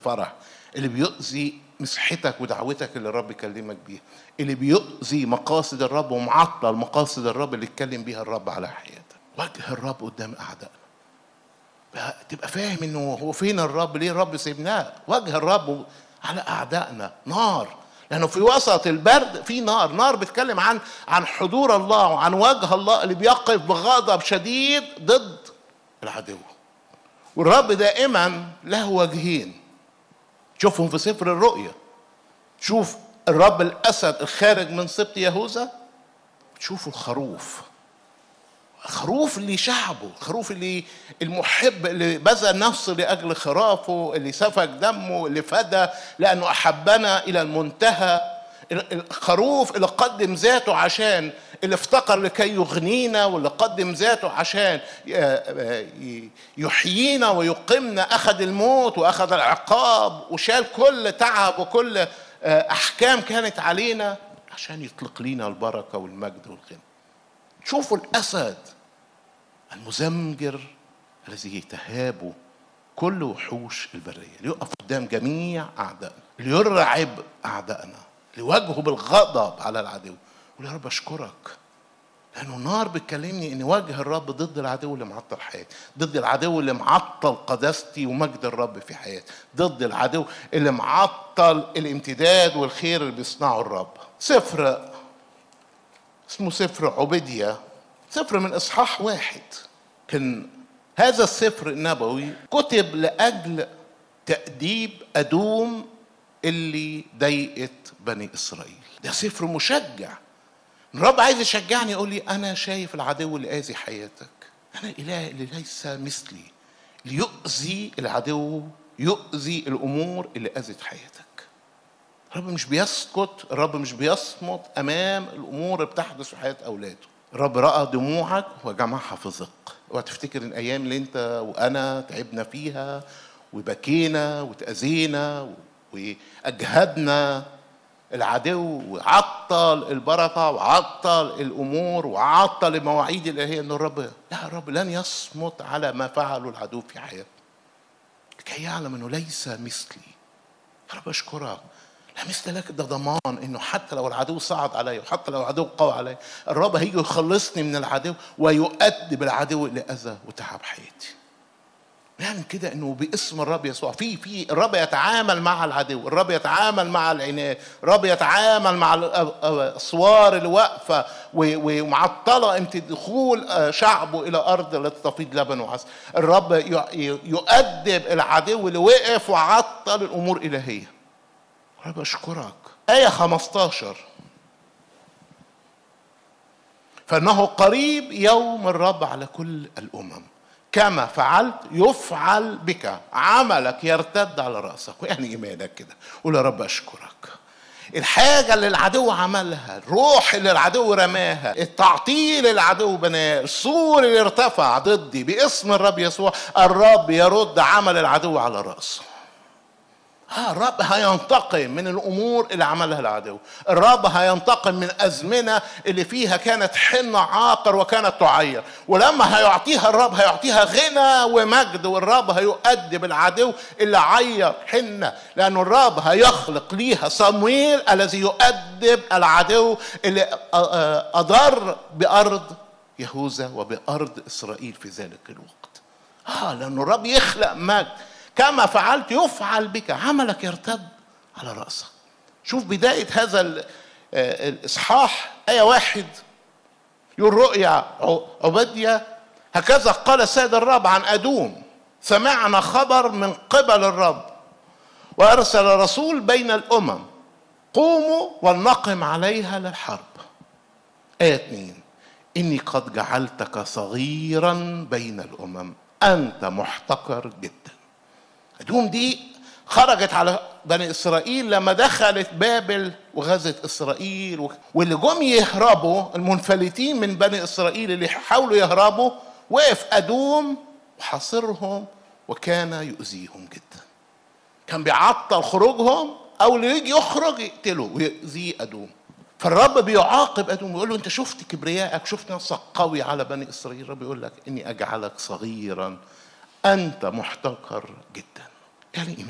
فرح اللي بيؤذي مسحتك ودعوتك اللي الرب يكلمك بيها اللي بيؤذي مقاصد الرب ومعطل مقاصد الرب اللي اتكلم بيها الرب على حياتك وجه الرب قدام اعدائنا بقى تبقى فاهم انه هو فين الرب ليه الرب سيبناه وجه الرب على اعدائنا نار لانه في وسط البرد في نار نار بتكلم عن عن حضور الله وعن وجه الله اللي بيقف بغضب شديد ضد العدو والرب دائما له وجهين شوفهم في سفر الرؤيا شوف الرب الاسد الخارج من سبط يهوذا تشوفوا الخروف الخروف اللي شعبه الخروف اللي المحب اللي بذل نفسه لاجل خرافه اللي سفك دمه اللي فدى لانه احبنا الى المنتهى الخروف اللي قدم ذاته عشان اللي افتقر لكي يغنينا واللي قدم ذاته عشان يحيينا ويقيمنا اخذ الموت واخذ العقاب وشال كل تعب وكل احكام كانت علينا عشان يطلق لينا البركه والمجد والغنى شوفوا الاسد المزمجر الذي تهاب كل وحوش البريه ليقف قدام جميع اعدائنا ليرعب اعدائنا ليواجهه بالغضب على العدو يقول يا رب اشكرك لانه النار بتكلمني ان وجه الرب ضد العدو اللي معطل حياتي ضد العدو اللي معطل قداستي ومجد الرب في حياتي ضد العدو اللي معطل الامتداد والخير اللي بيصنعه الرب سفر اسمه سفر عبيدية سفر من إصحاح واحد كان هذا السفر النبوي كتب لأجل تأديب أدوم اللي ضايقت بني إسرائيل ده سفر مشجع الرب عايز يشجعني يقول لي أنا شايف العدو اللي آذي حياتك أنا إله اللي ليس مثلي ليؤذي العدو يؤذي الأمور اللي أذت حياتك الرب مش بيسكت الرب مش بيصمت امام الامور اللي بتحدث في حياه اولاده الرب راى دموعك وجمعها في زق اوعى تفتكر الايام اللي انت وانا تعبنا فيها وبكينا وتاذينا واجهدنا العدو وعطل البركه وعطل الامور وعطل المواعيد الالهيه ان الرب لا الرب لن يصمت على ما فعله العدو في حياته لكي يعلم انه ليس مثلي يا رب اشكرك لا مثل لك ده ضمان انه حتى لو العدو صعد علي وحتى لو العدو قوى علي الرب هيجي يخلصني من العدو ويؤدب العدو اللي اذى وتعب حياتي نعمل كده انه باسم الرب يسوع في في الرب يتعامل مع العدو الرب يتعامل مع العناد الرب يتعامل مع الاسوار اللي واقفه ومعطله دخول شعبه الى ارض التي تفيض لبن وعسل الرب يؤدب العدو اللي وقف وعطل الامور الالهيه رب أشكرك آية 15 فإنه قريب يوم الرب على كل الأمم كما فعلت يفعل بك عملك يرتد على رأسك يعني إيمانك كده قول يا رب أشكرك الحاجة اللي العدو عملها الروح اللي العدو رماها التعطيل اللي العدو بناه السور اللي ارتفع ضدي باسم الرب يسوع الرب يرد عمل العدو على رأسه ها الرب هينتقم من الامور اللي عملها العدو الرب هينتقم من ازمنه اللي فيها كانت حنه عاقر وكانت تعير ولما هيعطيها الرب هيعطيها غنى ومجد والرب هيؤدب العدو اللي عير حنه لانه الرب هيخلق ليها صمويل الذي يؤدب العدو اللي اضر بارض يهوذا وبارض اسرائيل في ذلك الوقت اه لانه الرب يخلق مجد كما فعلت يفعل بك عملك يرتد على رأسك شوف بداية هذا الإصحاح آية واحد يقول رؤيا عبدية هكذا قال السيد الرب عن أدوم سمعنا خبر من قبل الرب وأرسل رسول بين الأمم قوموا ولنقم عليها للحرب آية اثنين إني قد جعلتك صغيرا بين الأمم أنت محتقر جدا أدوم دي خرجت على بني إسرائيل لما دخلت بابل وغزت إسرائيل واللي جم يهربوا المنفلتين من بني إسرائيل اللي حاولوا يهربوا وقف أدوم وحاصرهم وكان يؤذيهم جدا كان بيعطل خروجهم أو اللي يجي يخرج يقتله ويؤذيه أدوم فالرب بيعاقب ادم ويقول له انت شفت كبريائك شفت نفسك قوي على بني اسرائيل الرب يقول لك اني اجعلك صغيرا انت محتقر جدا يعني